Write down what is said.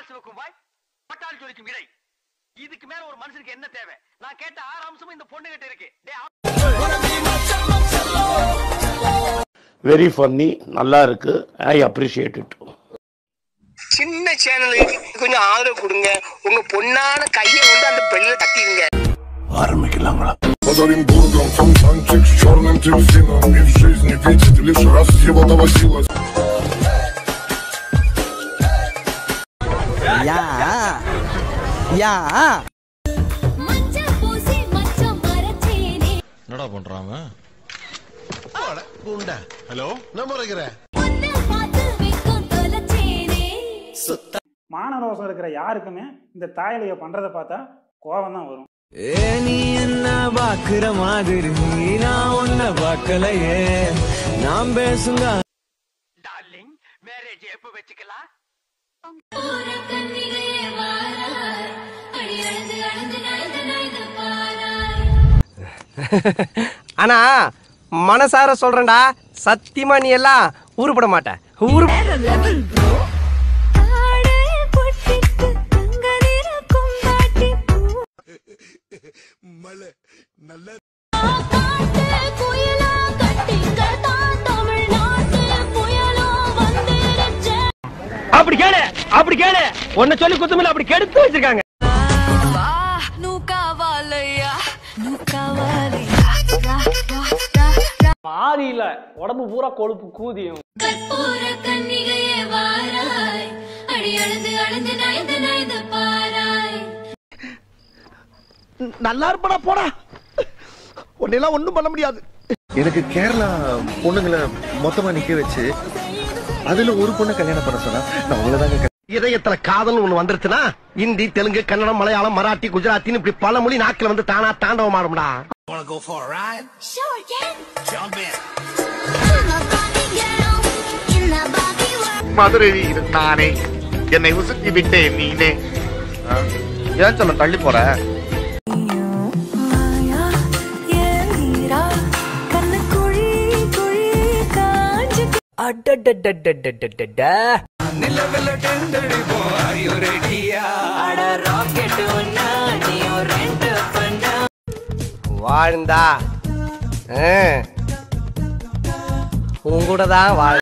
பால் சிவக்கும் வாய் பட்டால் ஜொலிக்கும் இடை இதுக்கு மேல ஒரு மனுஷனுக்கு என்ன தேவை நான் கேட்ட ஆறு அம்சமும் இந்த பொண்ணு கிட்ட இருக்கு டேய், வெரி ஃபன்னி நல்லா இருக்கு ஐ அப்ரிஷியேட் இட் சின்ன சேனலுக்கு கொஞ்சம் ஆதரவு கொடுங்க உங்க பொண்ணான கையை வந்து அந்த பெல்ல தட்டிடுங்க ஆரம்பிக்கலாங்களா Под Оренбургом фонтанчик с черным дельфином И в жизни видит лишь раз его доводилось யா யா மச்சான் பூசி மச்சான் மரச்சேனே என்னடா பண்றான் ஹலோ என்ன முறைகிற உன்னை பார்த்து வெக்கம் தொலைச்சேனே மானரோசம் இருக்கிற யாருக்குமே இந்த தாயலைய பண்றதை பார்த்தா கோபம் தான் வரும் ஏ நீ என்ன பாக்குற மாதிரி நான் உன்ன பார்க்கலையே நாம் பேசுங்க டார்லிங் மேரேஜ் எப்ப வச்சுக்கலாம் பூர கண்ணிகையே வாராய் அடி அழுது அழுது நடந்து நடந்து பாராய் ஆனா மனசார சொல்றேன்டா சத்தியமா நீ எல்லாம் ஊருப்பட மாட்ட ஊரு ஆடே பொட்டிட்டு தங்க நிற கொண்டாட்டி காட்டு குயிலா கட்டிங்க தான் தமிழ்நாட்டு புயலோ வந்துருச்சு அப்படி கேளு அப்படி கேளு உன்னை சொல்லி குத்தமில்ல அப்படி கெடுத்து வச்சிருக்காங்க వా నువ్వు కావాలయ్యా నువ్వు కావాలి ஆதியில உடம்பு பூரா கொழுப்பு கூதியும் கற்பூர கன்னிகையே வாராய் அடி அழுது அழுது நயந்து நயந்து பாராய் நல்லா இருப்படா போடா உன்னெல்லாம் ஒண்ணும் பண்ண முடியாது எனக்கு கேரளா பொண்ணுங்களை மொத்தமா நிக்க வச்சு அதுல ஒரு பொண்ணை கல்யாணம் பண்ண சொன்னா நான் உங்களதாங்க இதயத்துல காதல் ஒண்ணு வந்துருச்சுன்னா இந்தி தெலுங்கு கன்னடம் மலையாளம் மராட்டி குஜராத்தின்னு இப்படி பல மொழி நாக்கில் வந்து தானா தாண்டவம் ஆடும்டா Sure can. Jump in. I'm a Barbie girl in the Barbie world. மதுரையில் இருந்தானே என்னை உசுக்கி விட்டேன் நீனே ஏன் சொல்ல தள்ளி போற மாயா ஏறா கண்ணு குழி குழி காஞ்சு அடடடடடடடட வாழ்ந்தா உன் கூட தான் வாழ்